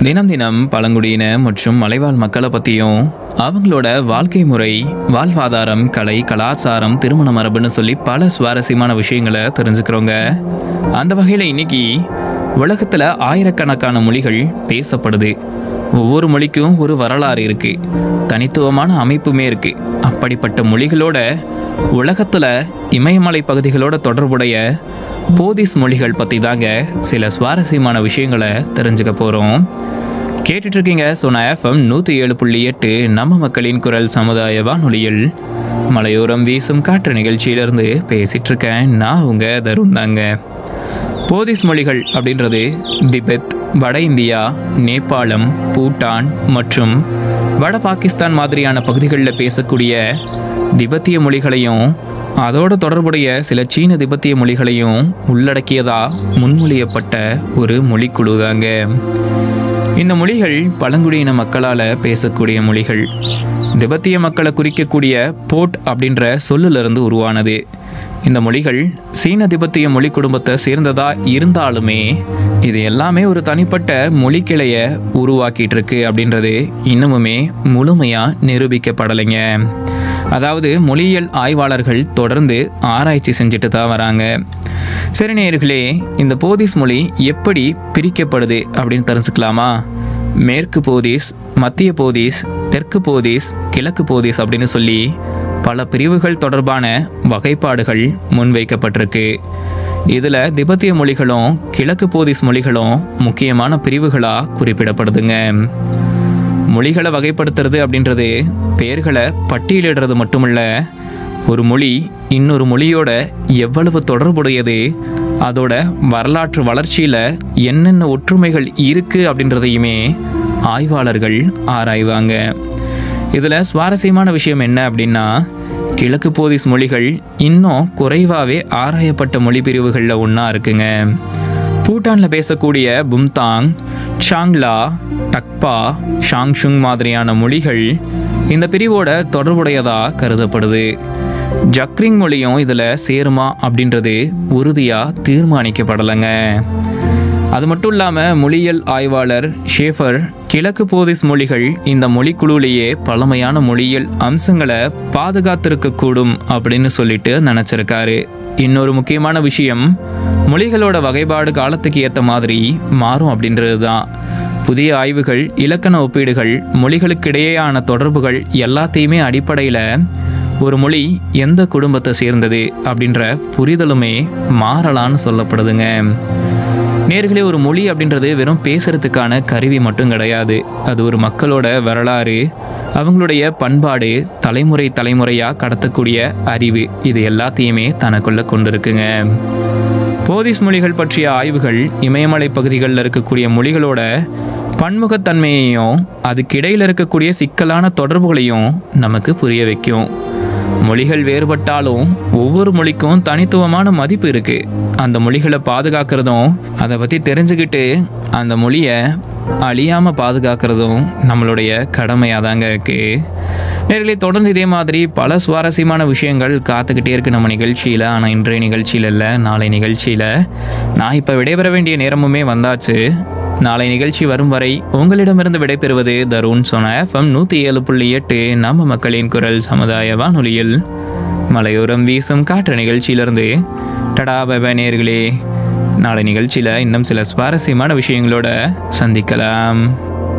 தினம் தினம் பழங்குடியின மற்றும் மலைவாழ் மக்களை பற்றியும் அவங்களோட வாழ்க்கை முறை வாழ்வாதாரம் கலை கலாச்சாரம் திருமண மரபுன்னு சொல்லி பல சுவாரஸ்யமான விஷயங்களை தெரிஞ்சுக்கிறோங்க அந்த வகையில் இன்னைக்கு உலகத்தில் ஆயிரக்கணக்கான மொழிகள் பேசப்படுது ஒவ்வொரு மொழிக்கும் ஒரு வரலாறு இருக்கு தனித்துவமான அமைப்புமே இருக்கு அப்படிப்பட்ட மொழிகளோட உலகத்துல இமயமலை பகுதிகளோட தொடர்புடைய போதிஸ் மொழிகள் பத்தி தாங்க சில சுவாரஸ்யமான விஷயங்களை தெரிஞ்சுக்க போறோம் கேட்டுட்டு இருக்கீங்க சோனா எஃப்எம் நூற்றி ஏழு புள்ளி எட்டு நம்ம மக்களின் குரல் சமுதாய வானொலியில் மலையோரம் வீசும் காற்று நிகழ்ச்சியிலிருந்து பேசிட்டு இருக்கேன் நான் உங்க தருண் தாங்க போதிஸ் மொழிகள் அப்படின்றது திபெத் வட இந்தியா நேபாளம் பூட்டான் மற்றும் வட பாகிஸ்தான் மாதிரியான பகுதிகளில் பேசக்கூடிய திபெத்திய மொழிகளையும் அதோட தொடர்புடைய சில சீன திபெத்திய மொழிகளையும் உள்ளடக்கியதா முன்மொழியப்பட்ட ஒரு மொழிக்குழு தாங்க இந்த மொழிகள் பழங்குடியின மக்களால் பேசக்கூடிய மொழிகள் திபெத்திய மக்களை குறிக்கக்கூடிய போட் அப்படின்ற சொல்லிலிருந்து உருவானது இந்த மொழிகள் சீன திபெத்திய மொழி குடும்பத்தை சேர்ந்ததா இருந்தாலுமே இது எல்லாமே ஒரு தனிப்பட்ட மொழி கிளைய உருவாக்கிட்டு இருக்கு அப்படின்றது இன்னமுமே முழுமையா நிரூபிக்கப்படலைங்க அதாவது மொழியியல் ஆய்வாளர்கள் தொடர்ந்து ஆராய்ச்சி செஞ்சுட்டு தான் வராங்க சரி நேயர்களே இந்த போதிஸ் மொழி எப்படி பிரிக்கப்படுது அப்படின்னு தெரிஞ்சுக்கலாமா மேற்கு போதீஸ் மத்திய போதீஸ் தெற்கு போதீஸ் கிழக்கு போதீஸ் அப்படின்னு சொல்லி பல பிரிவுகள் தொடர்பான வகைப்பாடுகள் முன்வைக்கப்பட்டிருக்கு இதில் திபெத்திய மொழிகளும் கிழக்கு போதீஸ் மொழிகளும் முக்கியமான பிரிவுகளாக குறிப்பிடப்படுதுங்க மொழிகளை வகைப்படுத்துறது அப்படின்றது பெயர்களை பட்டியலிடுறது மட்டுமல்ல ஒரு மொழி இன்னொரு மொழியோட எவ்வளவு தொடர்புடையது அதோட வரலாற்று வளர்ச்சியில் என்னென்ன ஒற்றுமைகள் இருக்குது அப்படின்றதையுமே ஆய்வாளர்கள் ஆராய்வாங்க இதில் சுவாரஸ்யமான விஷயம் என்ன அப்படின்னா கிழக்கு போதிஸ் மொழிகள் இன்னும் குறைவாகவே ஆராயப்பட்ட மொழி பிரிவுகளில் ஒன்றா இருக்குங்க பூட்டானில் பேசக்கூடிய பும்தாங் ஷாங்லா டக்பா ஷாங்ஷுங் மாதிரியான மொழிகள் இந்த பிரிவோட தொடர்புடையதா கருதப்படுது ஜக்ரிங் மொழியும் இதில் சேருமா அப்படின்றது உறுதியாக தீர்மானிக்கப்படலைங்க அது மட்டும் இல்லாமல் மொழியியல் ஆய்வாளர் ஷேஃபர் கிழக்கு போதிஸ் மொழிகள் இந்த மொழிக்குழுவிலேயே பழமையான மொழியியல் அம்சங்களை பாதுகாத்திருக்கக்கூடும் அப்படின்னு சொல்லிட்டு நினச்சிருக்காரு இன்னொரு முக்கியமான விஷயம் மொழிகளோட வகைப்பாடு காலத்துக்கு ஏற்ற மாதிரி மாறும் அப்படின்றது தான் புதிய ஆய்வுகள் இலக்கண ஒப்பீடுகள் மொழிகளுக்கிடையேயான தொடர்புகள் எல்லாத்தையுமே அடிப்படையில் ஒரு மொழி எந்த குடும்பத்தை சேர்ந்தது அப்படின்ற புரிதலுமே மாறலான்னு சொல்லப்படுதுங்க நேர்களே ஒரு மொழி அப்படின்றது வெறும் பேசுறதுக்கான கருவி மட்டும் கிடையாது அது ஒரு மக்களோட வரலாறு அவங்களுடைய பண்பாடு தலைமுறை தலைமுறையாக கடத்தக்கூடிய அறிவு இது எல்லாத்தையுமே தனக்குள்ள கொண்டிருக்குங்க போதிஸ் மொழிகள் பற்றிய ஆய்வுகள் இமயமலை பகுதிகளில் இருக்கக்கூடிய மொழிகளோட பன்முகத்தன்மையையும் அதுக்கிடையில் இருக்கக்கூடிய சிக்கலான தொடர்புகளையும் நமக்கு புரிய வைக்கும் மொழிகள் வேறுபட்டாலும் ஒவ்வொரு மொழிக்கும் தனித்துவமான மதிப்பு இருக்கு அந்த மொழிகளை பாதுகாக்கிறதும் அதை பற்றி தெரிஞ்சுக்கிட்டு அந்த மொழியை அழியாமல் பாதுகாக்கிறதும் நம்மளுடைய கடமையாக தாங்க இருக்கு நேரிலே தொடர்ந்து இதே மாதிரி பல சுவாரஸ்யமான விஷயங்கள் காத்துக்கிட்டே இருக்கு நம்ம நிகழ்ச்சியில் ஆனால் இன்றைய நிகழ்ச்சியில் இல்லை நாளை நிகழ்ச்சியில் நான் இப்போ விடைபெற வேண்டிய நேரமுமே வந்தாச்சு நாளை நிகழ்ச்சி வரும் வரை உங்களிடமிருந்து விடைபெறுவது தருண் சொன்ன எஃப்எம் நூற்றி ஏழு புள்ளி எட்டு நம்ம மக்களின் குரல் சமுதாய வானொலியில் மலையோரம் வீசும் காற்று நிகழ்ச்சியிலிருந்து டடா பபா நேர்களே நாளை நிகழ்ச்சியில் இன்னும் சில சுவாரஸ்யமான விஷயங்களோட சந்திக்கலாம்